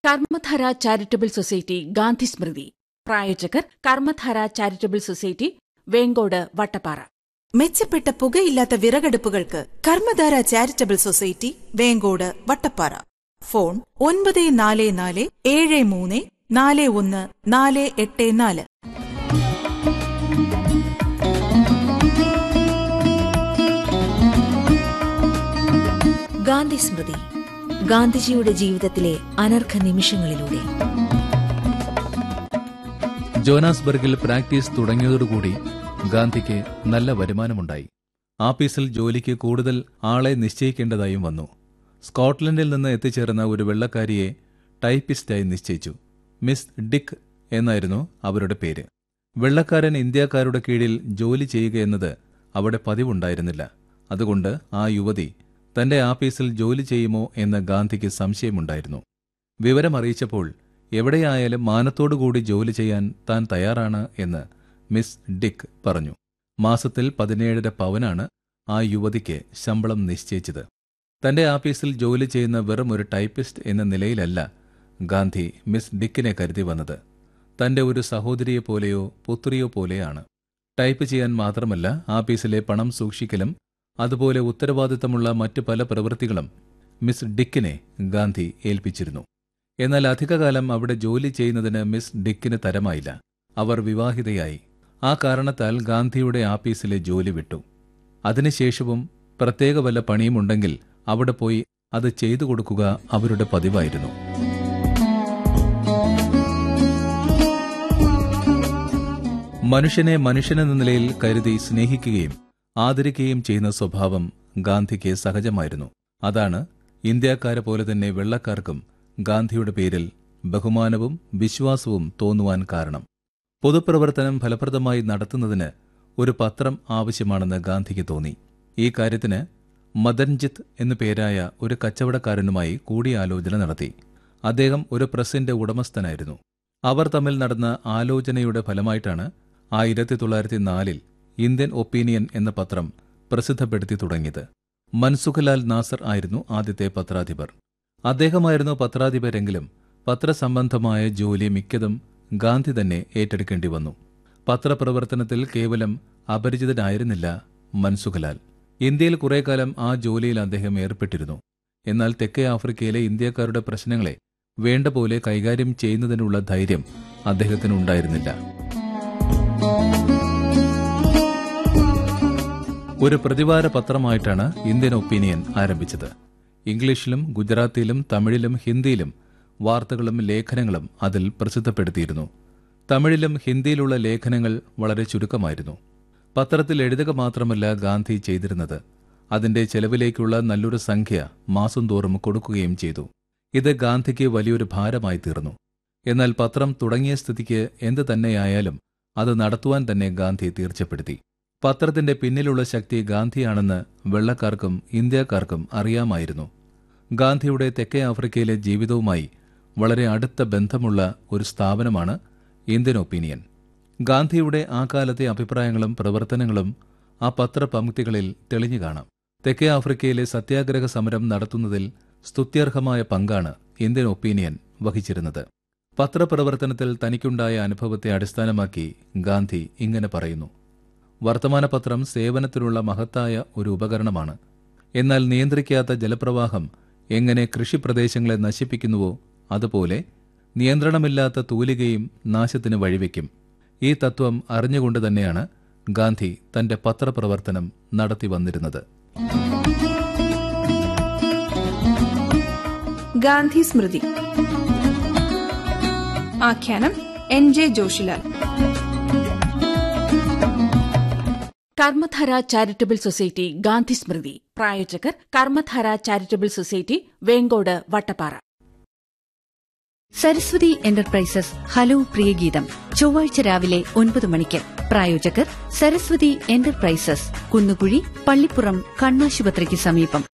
കർമ്മധാര charitable society Gandhi Smriti പ്രായോജകർ Karmadhara charitable society Venkode Vattappara മെച്ചപ്പെട്ട പുകയില്ലാത്ത വിറകടുപ്പുകൾക്ക് Karmadhara charitable society Venkode Vattappara phone ഒൻപത് നാല് നാല് ഏഴ് മൂന്ന് നാല് ഒന്ന് നാല് എട്ട് നാല് ഗാന്ധി സ്മൃതി ഗാന്ധിജിയുടെ ജീവിതത്തിലെ അനർഘ നിമിഷങ്ങളിലൂടെ ജോനാസ്ബർഗിൽ പ്രാക്ടീസ് തുടങ്ങിയതോടുകൂടി ഗാന്ധിക്ക് നല്ല വരുമാനമുണ്ടായി ആഫീസിൽ ജോലിക്ക് കൂടുതൽ ആളെ നിശ്ചയിക്കേണ്ടതായും വന്നു സ്കോട്ട്ലൻഡിൽ നിന്ന് എത്തിച്ചേർന്ന ഒരു വെള്ളക്കാരിയെ ടൈപ്പിസ്റ്റായി നിശ്ചയിച്ചു മിസ് ഡിക്ക് എന്നായിരുന്നു അവരുടെ പേര് വെള്ളക്കാരൻ ഇന്ത്യക്കാരുടെ കീഴിൽ ജോലി ചെയ്യുക എന്നത് അവിടെ പതിവുണ്ടായിരുന്നില്ല അതുകൊണ്ട് ആ യുവതി തന്റെ ആഫീസിൽ ജോലി ചെയ്യുമോ എന്ന് ഗാന്ധിക്ക് സംശയമുണ്ടായിരുന്നു വിവരമറിയിച്ചപ്പോൾ എവിടെയായാലും മാനത്തോടുകൂടി ജോലി ചെയ്യാൻ താൻ തയ്യാറാണ് എന്ന് മിസ് ഡിക്ക് പറഞ്ഞു മാസത്തിൽ പതിനേഴര പവനാണ് ആ യുവതിക്ക് ശമ്പളം നിശ്ചയിച്ചത് തന്റെ ആഫീസിൽ ജോലി ചെയ്യുന്ന വെറും ഒരു ടൈപ്പിസ്റ്റ് എന്ന നിലയിലല്ല ഗാന്ധി മിസ് ഡിക്കിനെ കരുതി വന്നത് തന്റെ ഒരു സഹോദരിയെപ്പോലെയോ പുത്രിയോ പോലെയാണ് ടൈപ്പ് ചെയ്യാൻ മാത്രമല്ല ആഫീസിലെ പണം സൂക്ഷിക്കലും അതുപോലെ ഉത്തരവാദിത്തമുള്ള മറ്റു പല പ്രവൃത്തികളും മിസ് ഡിക്കിനെ ഗാന്ധി ഏൽപ്പിച്ചിരുന്നു എന്നാൽ അധികകാലം അവിടെ ജോലി ചെയ്യുന്നതിന് മിസ് ഡിക്കിന് തരമായില്ല അവർ വിവാഹിതയായി ആ കാരണത്താൽ ഗാന്ധിയുടെ ആഫീസിലെ ജോലി വിട്ടു അതിനുശേഷവും പ്രത്യേക വല്ല പണിയുമുണ്ടെങ്കിൽ അവിടെ പോയി അത് ചെയ്തു കൊടുക്കുക അവരുടെ പതിവായിരുന്നു മനുഷ്യനെ മനുഷ്യനെന്ന നിലയിൽ കരുതി സ്നേഹിക്കുകയും ആദരിക്കുകയും ചെയ്യുന്ന സ്വഭാവം ഗാന്ധിക്ക് സഹജമായിരുന്നു അതാണ് ഇന്ത്യക്കാരെ പോലെ തന്നെ വെള്ളക്കാർക്കും ഗാന്ധിയുടെ പേരിൽ ബഹുമാനവും വിശ്വാസവും തോന്നുവാൻ കാരണം പൊതുപ്രവർത്തനം ഫലപ്രദമായി നടത്തുന്നതിന് ഒരു പത്രം ആവശ്യമാണെന്ന് ഗാന്ധിക്ക് തോന്നി ഈ കാര്യത്തിന് മദൻജിത്ത് എന്നു പേരായ ഒരു കച്ചവടക്കാരനുമായി കൂടിയാലോചന നടത്തി അദ്ദേഹം ഒരു പ്രസിന്റെ ഉടമസ്ഥനായിരുന്നു അവർ തമ്മിൽ നടന്ന ആലോചനയുടെ ഫലമായിട്ടാണ് ആയിരത്തി തൊള്ളായിരത്തി നാലിൽ ഇന്ത്യൻ ഒപ്പീനിയൻ എന്ന പത്രം പ്രസിദ്ധപ്പെടുത്തി തുടങ്ങിയത് മൻസുഖലാൽ നാസർ ആയിരുന്നു ആദ്യത്തെ പത്രാധിപർ അദ്ദേഹമായിരുന്നു പത്രാധിപരെങ്കിലും പത്രസംബന്ധമായ ജോലി മിക്കതും ഗാന്ധി തന്നെ ഏറ്റെടുക്കേണ്ടി വന്നു പത്രപ്രവർത്തനത്തിൽ കേവലം അപരിചിതനായിരുന്നില്ല മൻസുഖലാൽ ഇന്ത്യയിൽ കുറെ കാലം ആ ജോലിയിൽ അദ്ദേഹം ഏർപ്പെട്ടിരുന്നു എന്നാൽ തെക്കേ ആഫ്രിക്കയിലെ ഇന്ത്യക്കാരുടെ പ്രശ്നങ്ങളെ വേണ്ട പോലെ കൈകാര്യം ചെയ്യുന്നതിനുള്ള ധൈര്യം അദ്ദേഹത്തിനുണ്ടായിരുന്നില്ല ഒരു പ്രതിവാര പത്രമായിട്ടാണ് ഇന്ത്യൻ ഒപ്പീനിയൻ ആരംഭിച്ചത് ഇംഗ്ലീഷിലും ഗുജറാത്തിയിലും തമിഴിലും ഹിന്ദിയിലും വാർത്തകളും ലേഖനങ്ങളും അതിൽ പ്രസിദ്ധപ്പെടുത്തിയിരുന്നു തമിഴിലും ഹിന്ദിയിലുള്ള ലേഖനങ്ങൾ വളരെ ചുരുക്കമായിരുന്നു പത്രത്തിൽ എഴുതുക മാത്രമല്ല ഗാന്ധി ചെയ്തിരുന്നത് അതിന്റെ ചെലവിലേക്കുള്ള നല്ലൊരു സംഖ്യ മാസം തോറും കൊടുക്കുകയും ചെയ്തു ഇത് ഗാന്ധിക്ക് വലിയൊരു ഭാരമായി തീർന്നു എന്നാൽ പത്രം തുടങ്ങിയ സ്ഥിതിക്ക് എന്ത് തന്നെയായാലും അത് നടത്തുവാൻ തന്നെ ഗാന്ധി തീർച്ചപ്പെടുത്തി പത്രത്തിന്റെ പിന്നിലുള്ള ശക്തി ഗാന്ധിയാണെന്ന് വെള്ളക്കാർക്കും ഇന്ത്യക്കാർക്കും അറിയാമായിരുന്നു ഗാന്ധിയുടെ തെക്കേ ആഫ്രിക്കയിലെ ജീവിതവുമായി വളരെ അടുത്ത ബന്ധമുള്ള ഒരു സ്ഥാപനമാണ് ഇന്ത്യൻ ഒപ്പീനിയൻ ഗാന്ധിയുടെ ആ കാലത്തെ അഭിപ്രായങ്ങളും പ്രവർത്തനങ്ങളും ആ പത്രപംക്തികളിൽ തെളിഞ്ഞു കാണാം തെക്കേ ആഫ്രിക്കയിലെ സത്യാഗ്രഹ സമരം നടത്തുന്നതിൽ സ്തുത്യർഹമായ പങ്കാണ് ഇന്ത്യൻ ഒപ്പീനിയൻ വഹിച്ചിരുന്നത് പത്രപ്രവർത്തനത്തിൽ തനിക്കുണ്ടായ അനുഭവത്തെ അടിസ്ഥാനമാക്കി ഗാന്ധി ഇങ്ങനെ പറയുന്നു വർത്തമാനപത്രം സേവനത്തിനുള്ള മഹത്തായ ഒരു ഉപകരണമാണ് എന്നാൽ നിയന്ത്രിക്കാത്ത ജലപ്രവാഹം എങ്ങനെ കൃഷിപ്രദേശങ്ങളെ നശിപ്പിക്കുന്നുവോ അതുപോലെ നിയന്ത്രണമില്ലാത്ത തൂലികയും നാശത്തിന് വഴിവെക്കും ഈ തത്വം അറിഞ്ഞുകൊണ്ട് തന്നെയാണ് ഗാന്ധി തന്റെ പത്രപ്രവർത്തനം നടത്തി വന്നിരുന്നത് ഗാന്ധി സ്മൃതി ആഖ്യാനം N J Joshilal Karmadhara charitable society Gandhi Smriti പ്രായോജകർ Karmadhara charitable society Venkode Vattappara Saraswathi enterprises hello Priyageetham ചൊവ്വാഴ്ച രാവിലെ ഒൻപത് മണിക്ക് പ്രായോജകർ സരസ്വതി എന്റർപ്രൈസസ് കുന്നുകുഴി പള്ളിപ്പുറം കണ്ണാശുപത്രിക്ക് സമീപം